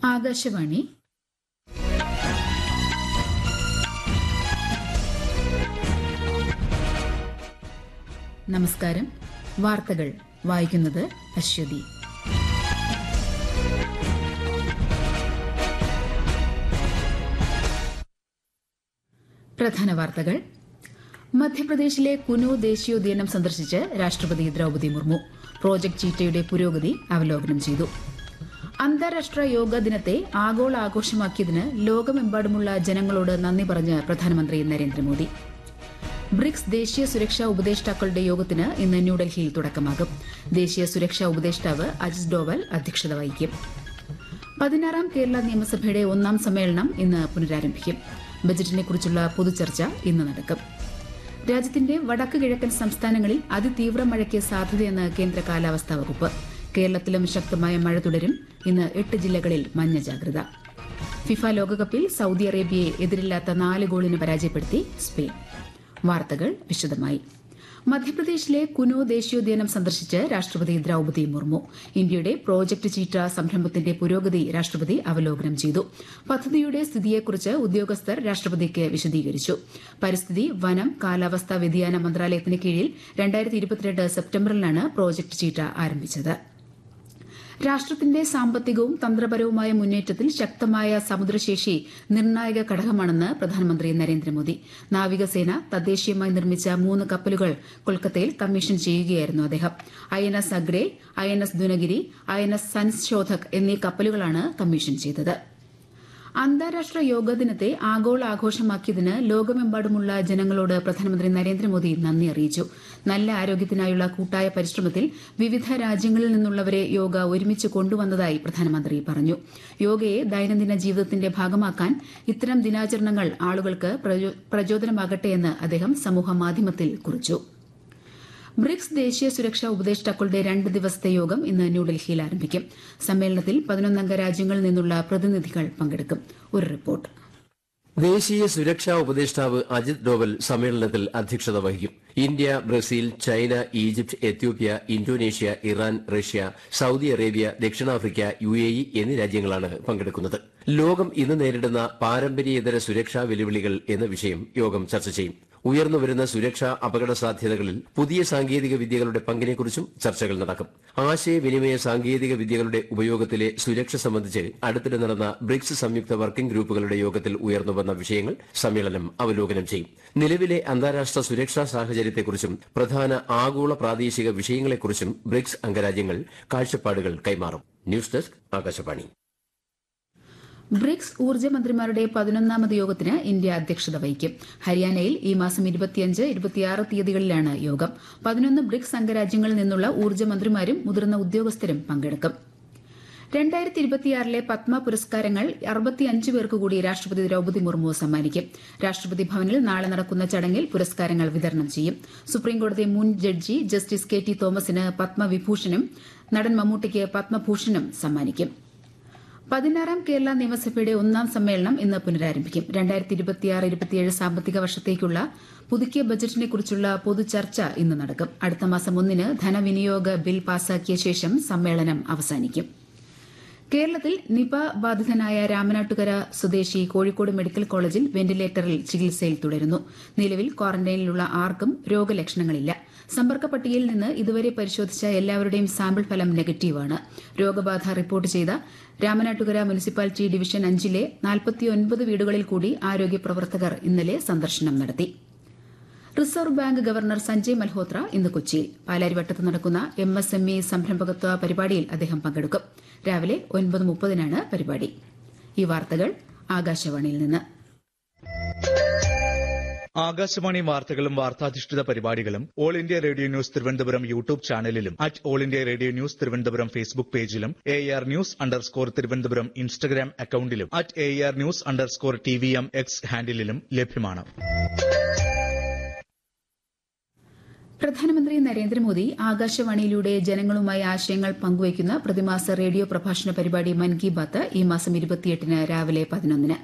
ആകാശവാണി നമസ്കാരം വാർത്തകൾ വായിക്കുന്നത് അശ്വതി പ്രധാന വാർത്തകൾ മധ്യപ്രദേശിലെ കുനു ദേശീയോദ്യാനം സന്ദർശിച്ച് രാഷ്ട്രപതി ദ്രൌപദി മുർമു പ്രോജക്ട് ചീറ്റയുടെ പുരോഗതി അവലോകനം ചെയ്തു അന്താരാഷ്ട്ര യോഗ ദിനത്തെ ആഗോള ആഘോഷമാക്കിയതിന് ലോകമെമ്പാടുമുള്ള ജനങ്ങളോട് നന്ദി പറഞ്ഞ് പ്രധാനമന്ത്രി നരേന്ദ്രമോദി ബ്രിക്സ് ദേശീയ സുരക്ഷാ ഉപദേഷ്ടാക്കളുടെ യോഗത്തിന് ഇന്ന് ന്യൂഡൽഹിയിൽ തുടക്കമാകും ദേശീയ സുരക്ഷാ ഉപദേഷ്ടാവ് അജിത് ഡോവൽ അധ്യക്ഷത വഹിക്കും പതിനാറാം കേരള നിയമസഭയുടെ ഒന്നാം സമ്മേളനം ഇന്ന് പുനരാരംഭിക്കും ബജറ്റിനെക്കുറിച്ചുള്ള പൊതുചർച്ച ഇന്ന് നടക്കും രാജ്യത്തിന്റെ വടക്ക് കിഴക്കൻ സംസ്ഥാനങ്ങളിൽ അതിതീവ്ര മഴയ്ക്ക് സാധ്യതയെന്ന് കേന്ദ്ര കാലാവസ്ഥാ വകുപ്പ് കേരളത്തിലും ശക്തമായ മഴ തുടരും ഇന്ന് എട്ട് ജില്ലകളിൽ മഞ്ഞ ജാഗ്രത ഫിഫ ലോകകപ്പിൽ സൌദി അറേബ്യയെ എതിരില്ലാത്ത നാല് ഗോളിന് പരാജയപ്പെടുത്തി സ്പെയിൻ വാർത്തകൾ വിശദമായി മധ്യപ്രദേശിലെ കുനോ ദേശീയോദ്യാനം സന്ദർശിച്ച് രാഷ്ട്രപതി ദ്രൌപദി മുർമു ഇന്ത്യയുടെ പ്രോജക്ട് ചീറ്റ സംരംഭത്തിന്റെ പുരോഗതി രാഷ്ട്രപതി അവലോകനം ചെയ്തു പദ്ധതിയുടെ സ്ഥിതിയെക്കുറിച്ച് ഉദ്യോഗസ്ഥർ രാഷ്ട്രപതിക്ക് വിശദീകരിച്ചു പരിസ്ഥിതി വനം കാലാവസ്ഥാ വ്യതിയാന മന്ത്രാലയത്തിന് കീഴിൽ സെപ്റ്റംബറിലാണ് പ്രോജക്ട് ചീറ്റ ആരംഭിച്ചത് രാഷ്ട്രത്തിന്റെ സാമ്പത്തികവും തന്ത്രപരവുമായ മുന്നേറ്റത്തിൽ ശക്തമായ സമുദ്രശേഷി നിർണായക ഘടകമാണെന്ന് പ്രധാനമന്ത്രി നരേന്ദ്രമോദി നാവികസേന തദ്ദേശീയമായി നിർമ്മിച്ച മൂന്ന് കപ്പലുകൾ കൊൽക്കത്തയിൽ കമ്മീഷൻ ചെയ്യുകയായിരുന്നു അദ്ദേഹം I N S Agray I N S Dunagiri I N S Sanshodhak എന്നീ കപ്പലുകളാണ് കമ്മീഷൻ ചെയ്തത് അന്താരാഷ്ട്ര യോഗ ദിനത്തെ ആഗോള ആഘോഷമാക്കിയതിന് ലോകമെമ്പാടുമുള്ള ജനങ്ങളോട് പ്രധാനമന്ത്രി നരേന്ദ്രമോദി നന്ദി അറിയിച്ചു നല്ല ആരോഗ്യത്തിനായുള്ള കൂട്ടായ പരിശ്രമത്തിൽ വിവിധ രാജ്യങ്ങളിൽ നിന്നുള്ളവരെ യോഗ ഒരുമിച്ച് കൊണ്ടുവന്നതായി പ്രധാനമന്ത്രി പറഞ്ഞു യോഗയെ ദൈനംദിന ജീവിതത്തിന്റെ ഭാഗമാക്കാൻ ഇത്തരം ദിനാചരണങ്ങൾ ആളുകൾക്ക് പ്രചോദനമാകട്ടെയെന്ന് അദ്ദേഹം സമൂഹമാധ്യമത്തിൽ കുറിച്ചു ബ്രിക്സ് ദേശീയ സുരക്ഷാ ഉപദേഷ്ടാക്കളുടെ രണ്ട് ദിവസത്തെ യോഗം ഇന്ന് ന്യൂഡൽഹിയിൽ ആരംഭിക്കും സമ്മേളനത്തിൽ പതിനൊന്നംഗ രാജ്യങ്ങളിൽ നിന്നുള്ള പ്രതിനിധികൾ പങ്കെടുക്കും ഒരു റിപ്പോർട്ട് ദേശീയ സുരക്ഷാ ഉപദേഷ്ടാവ് അജിത് ഡോവൽ സമ്മേളനത്തിൽ അധ്യക്ഷത വഹിക്കും India Brazil China Egypt Ethiopia Indonesia Iran Russia Saudi Arabia ദക്ഷിണാഫ്രിക്ക യു എ ഇ എന്നീ രാജ്യങ്ങളാണ് പങ്കെടുക്കുന്നത് ലോകം ഇന്ന് നേരിടുന്ന പാരമ്പര്യേതര സുരക്ഷാ വെല്ലുവിളികൾ എന്ന വിഷയം യോഗം ചർച്ച ചെയ്യും ഉയർന്നുവരുന്ന സുരക്ഷാ അപകട സാധ്യതകളിൽ പുതിയ സാങ്കേതിക വിദ്യകളുടെ പങ്കിനെക്കുറിച്ചും ചർച്ചകൾ നടക്കും ആശയവിനിമയ സാങ്കേതിക വിദ്യകളുടെ ഉപയോഗത്തിലെ സുരക്ഷ സംബന്ധിച്ച് അടുത്തിടെ നടന്ന ബ്രിക്സ് സംയുക്ത വർക്കിംഗ് ഗ്രൂപ്പുകളുടെ യോഗത്തിൽ ഉയർന്നുവന്ന വിഷയങ്ങൾ സമ്മേളനം അവലോകനം ചെയ്യും നിലവിലെ അന്താരാഷ്ട്ര സുരക്ഷാ സാഹചര്യത്തെക്കുറിച്ചും പ്രധാന ആഗോള പ്രാദേശിക വിഷയങ്ങളെക്കുറിച്ചും ബ്രിക്സ് അംഗരാജ്യങ്ങൾ കാഴ്ചപ്പാടുകൾ കൈമാറും ന്യൂസ് ഡെസ്ക് ആകാശവാണി ബ്രിക്സ് ഊർജ്ജ മന്ത്രിമാരുടെ പതിനൊന്നാമത് യോഗത്തിന് ഇന്ത്യ അധ്യക്ഷത വഹിക്കും ഹരിയാനയിൽ ഈ മാസം ഇരുപത്തിയഞ്ച് ഇരുപത്തിയാറ് തീയതികളിലാണ് യോഗം പതിനൊന്ന് ബ്രിക്സ് അംഗരാജ്യങ്ങളിൽ നിന്നുള്ള ഊർജ്ജ മന്ത്രിമാരും മുതിർന്ന ഉദ്യോഗസ്ഥരും പങ്കെടുക്കും രണ്ടായിരത്തി ഇരുപത്തിയാറിലെ പത്മ പുരസ്കാരങ്ങൾ അറുപത്തിയഞ്ച് പേർക്ക് കൂടി രാഷ്ട്രപതി ദ്രൌപദി മുർമു സമ്മാനിക്കും രാഷ്ട്രപതി ഭവനിൽ നാളെ നടക്കുന്ന ചടങ്ങിൽ പുരസ്കാരങ്ങൾ വിതരണം ചെയ്യും സുപ്രീംകോടതി മുൻ ജഡ്ജി ജസ്റ്റിസ് കെ ടി തോമസിന് പത്മവിഭൂഷണും നടൻ മമ്മൂട്ടിക്ക് പത്മഭൂഷണും സമ്മാനിക്കും പതിനാറാം കേരള നിയമസഭയുടെ ഒന്നാം സമ്മേളനം ഇന്ന് പുനരാരംഭിക്കും രണ്ടായിരത്തി ഇരുപത്തിയാറ് ഇരുപത്തിയേഴ് സാമ്പത്തിക വർഷത്തേക്കുള്ള പുതുക്കിയ ബജറ്റിനെക്കുറിച്ചുള്ള പൊതുചർച്ച ഇന്ന് നടക്കും അടുത്ത മാസം ഒന്നിന് ധനവിനിയോഗ ബിൽ പാസാക്കിയ ശേഷം സമ്മേളനം അവസാനിക്കും കേരളത്തിൽ നിപ ബാധിതനായ രാമനാട്ടുകര സ്വദേശി കോഴിക്കോട് മെഡിക്കൽ കോളേജിൽ വെന്റിലേറ്ററിൽ ചികിത്സയിൽ തുടരുന്നു നിലവിൽ ക്വാറന്റൈനിലുള്ള ആർക്കും രോഗലക്ഷണങ്ങളില്ല സമ്പർക്ക പട്ടികയിൽ നിന്ന് ഇതുവരെ പരിശോധിച്ച എല്ലാവരുടെയും സാമ്പിൾ ഫലം നെഗറ്റീവാണ് രോഗബാധ റിപ്പോർട്ട് ചെയ്ത രാമനാട്ടുകര മുനിസിപ്പാലിറ്റി ഡിവിഷൻ അഞ്ചിലെ നാൽപ്പത്തിയൊൻപത് വീടുകളിൽ കൂടി ആരോഗ്യ പ്രവർത്തകർ ഇന്നലെ സന്ദർശനം നടത്തി reserve bank governor Sanjay Malhotra ഇന്ന് കൊച്ചിയിൽ പാലാരിവട്ടത്ത് നടക്കുന്ന എം എസ് എം ഇ സംരംഭകത്വ പരിപാടിയിൽ അദ്ദേഹം പങ്കെടുക്കും രാവിലെ ഒൻപത് മുപ്പതിനാണ് പരിപാടി ഈ വാർത്തകൾ ആകാശവാണിയിൽ നിന്ന് ആകാശവാണി വാർത്തകളും വാർത്താധിഷ്ഠിത പരിപാടികളും all India radio news Thiruvananthapuram YouTube ചാനലിലും at all India radio news Thiruvananthapuram Facebook പേജിലും A R news underscore Thiruvananthapuram Instagram അക്കൌണ്ടിലും at A R news underscore T V M X ഹാൻഡിലും ലഭ്യമാണ് പ്രധാനമന്ത്രി നരേന്ദ്രമോദി ആകാശവാണിയിലൂടെ ജനങ്ങളുമായി ആശയങ്ങൾ പങ്കുവയ്ക്കുന്ന പ്രതിമാസ റേഡിയോ പ്രഭാഷണ പരിപാടി മൻ കി ബാത്ത് ഈ മാസം ഇരുപത്തിയെട്ടിന് രാവിലെ പതിനൊന്നിന്